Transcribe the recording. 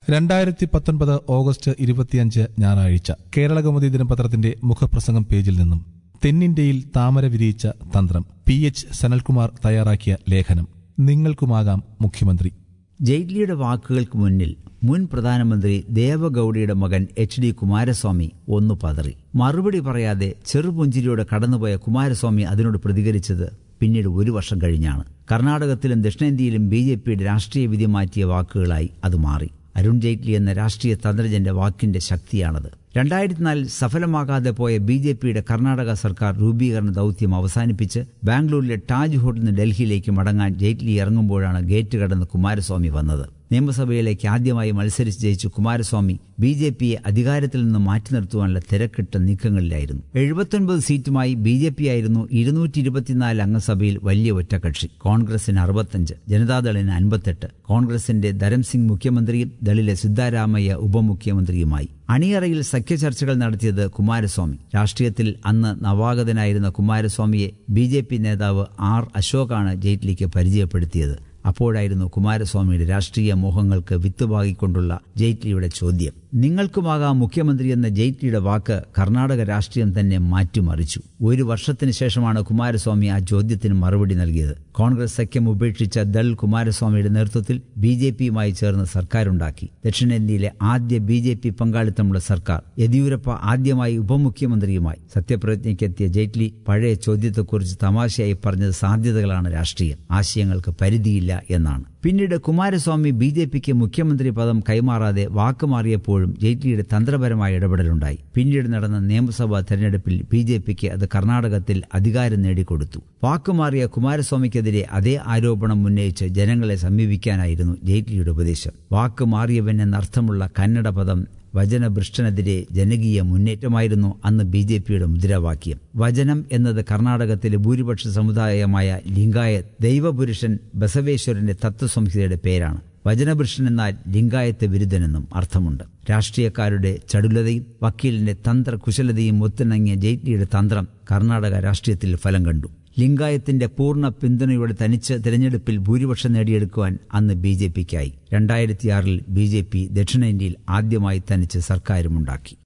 രണ്ടായിരത്തി പത്തൊൻപത് ഓഗസ്റ്റ് ഇരുപത്തിയഞ്ച് ഞായറാഴ്ച കേരളകൗമുദി ദിനപത്രത്തിന്റെ മുഖപ്രസംഗം പേജിൽ നിന്നും തെന്നിന്ത്യയിൽ താമര വിരിയിച്ച തന്ത്രം പി എച്ച് സനൽകുമാർ തയ്യാറാക്കിയ ലേഖനം നിങ്ങൾക്കുമാകാം മുഖ്യമന്ത്രി ജെയ്റ്റ്ലിയുടെ വാക്കുകൾക്ക് മുന്നിൽ മുൻ പ്രധാനമന്ത്രി ദേവഗൌഡയുടെ മകൻ എച്ച് ഡി കുമാരസ്വാമി ഒന്നു പതറി മറുപടി പറയാതെ ചെറുപുഞ്ചിരിയോടെ കടന്നുപോയ കുമാരസ്വാമി അതിനോട് പ്രതികരിച്ചത് പിന്നീട് ഒരു വർഷം കഴിഞ്ഞാണ് കർണാടകത്തിലും ദക്ഷിണേന്ത്യയിലും ബി ജെ പിയുടെ രാഷ്ട്രീയ വിധി മാറ്റിയ വാക്കുകളായി അത് മാറി അരുൺ ജെയ്റ്റ്ലി എന്ന രാഷ്ട്രീയ തന്ത്രജന്റെ വാക്കിന്റെ ശക്തിയാണത് രണ്ടായിരത്തി നാലിൽ സഫലമാകാതെ പോയ ബി ജെ പിയുടെ കർണാടക സർക്കാർ രൂപീകരണ ദൌത്യം അവസാനിപ്പിച്ച് ബാംഗ്ലൂരിലെ താജ് ഹോട്ടലിൽ നിന്ന് ഡൽഹിയിലേക്ക് മടങ്ങാൻ ജെയ്റ്റ്ലി ഇറങ്ങുമ്പോഴാണ് ഗേറ്റ് കടന്ന് കുമാരസ്വാമി വന്നത് നിയമസഭയിലേക്ക് ആദ്യമായി മത്സരിച്ച് ജയിച്ച കുമാരസ്വാമി ബി ജെ പിയെ അധികാരത്തിൽ നിന്ന് മാറ്റി നിർത്തുവാനുള്ള തിരക്കിട്ട നീക്കങ്ങളിലായിരുന്നു എഴുപത്തൊൻപത് സീറ്റുമായി ബി ജെ പി ആയിരുന്നു ഇരുന്നൂറ്റി ഇരുപത്തിനാല് അംഗസഭയിൽ വലിയ ഒറ്റകക്ഷി കോൺഗ്രസിന് അറുപത്തഞ്ച് ജനതാദളിന് അൻപത്തെട്ട് കോൺഗ്രസിന്റെ ധരംസിംഗ് മുഖ്യമന്ത്രിയും ദളിലെ സിദ്ധാരാമയ്യ ഉപമുഖ്യമന്ത്രിയുമായി അണിയറയിൽ സഖ്യചർച്ചകൾ നടത്തിയത് കുമാരസ്വാമി രാഷ്ട്രീയത്തിൽ അന്ന് നവാഗതനായിരുന്ന കുമാരസ്വാമിയെ ബി ജെ പി നേതാവ് ആർ അശോകാണ് ജെയ്റ്റ്ലിക്ക് പരിചയപ്പെടുത്തിയത് അപ്പോഴായിരുന്നു കുമാരസ്വാമിയുടെ രാഷ്ട്രീയ മോഹങ്ങൾക്ക് വിത്തുപാകിക്കൊണ്ടുള്ള ജെയ്റ്റ്ലിയുടെ ചോദ്യം നിങ്ങൾക്കുമാകാം മുഖ്യമന്ത്രി എന്ന ജെയ്റ്റ്ലിയുടെ വാക്ക് കർണാടക രാഷ്ട്രീയം തന്നെ മാറ്റിമറിച്ചു ഒരു വർഷത്തിന് ശേഷമാണ് കുമാരസ്വാമി ആ ചോദ്യത്തിന് മറുപടി നൽകിയത് കോൺഗ്രസ് സഖ്യം ഉപേക്ഷിച്ച ദൾ കുമാരസ്വാമിയുടെ നേതൃത്വത്തിൽ ബി ജെ പിയുമായി ചേർന്ന് സർക്കാരുണ്ടാക്കി ദക്ഷിണേന്ത്യയിലെ ആദ്യ ബി ജെ പി പങ്കാളിത്തമുള്ള സർക്കാർ യെദ്യൂരപ്പ ആദ്യമായി ഉപമുഖ്യമന്ത്രിയുമായി സത്യപ്രതിജ്ഞയ്ക്കെത്തിയ ജെയ്റ്റ്ലി പഴയ ചോദ്യത്തെക്കുറിച്ച് തമാശയായി പറഞ്ഞത് സാധ്യതകളാണ് രാഷ്ട്രീയം ആശയങ്ങൾക്ക് പരിധിയില്ല എന്നാണ് പിന്നീട് കുമാരസ്വാമി ബി ജെ പിക്ക് മുഖ്യമന്ത്രി പദം കൈമാറാതെ വാക്കുമാറിയപ്പോഴും ജെയ്റ്റ്ലിയുടെ തന്ത്രപരമായ ഇടപെടലുണ്ടായി പിന്നീട് നടന്ന നിയമസഭാ തെരഞ്ഞെടുപ്പിൽ ബി ജെ പിക്ക് അത് കർണാടകത്തിൽ അധികാരം നേടിക്കൊടുത്തു വാക്കുമാറിയ കുമാരസ്വാമിക്കെതിരെ അതേ ആരോപണം ഉന്നയിച്ച് ജനങ്ങളെ സമീപിക്കാനായിരുന്നു ജെയ്റ്റ്ലിയുടെ ഉപദേശം വാക്കുമാറിയവൻ എന്നർത്ഥമുള്ള കന്നഡ പദം വചനഭൃഷ്ടനെതിരെ ജനകീയ മുന്നേറ്റമായിരുന്നു അന്ന് ബി ജെ പിയുടെ മുദ്രാവാക്യം വചനം എന്നത് കർണാടകത്തിലെ ഭൂരിപക്ഷ സമുദായമായ ലിംഗായത്ത് ദൈവപുരുഷൻ ബസവേശ്വരന്റെ തത്വസംഹിതയുടെ പേരാണ് വചനപുരുഷൻ എന്നാൽ ലിംഗായത്ത് വിരുദ്ധനെന്നും അർത്ഥമുണ്ട് രാഷ്ട്രീയക്കാരുടെ ചടുലതയും വക്കീലിന്റെ തന്ത്രകുശലതയും ഒത്തിണങ്ങിയ ജെയ്റ്റ്ലിയുടെ തന്ത്രം കർണാടക രാഷ്ട്രീയത്തിൽ ഫലം കണ്ടു ലിംഗായത്തിന്റെ പൂർണ്ണ പിന്തുണയോടെ തനിച്ച് തിരഞ്ഞെടുപ്പിൽ ഭൂരിപക്ഷം നേടിയെടുക്കുവാൻ അന്ന് ബി ജെ പിക്കായി രണ്ടായിരത്തിയാറിൽ ബി ജെ പി ദക്ഷിണേന്ത്യയിൽ ആദ്യമായി തനിച്ച് സർക്കാരുമുണ്ടാക്കി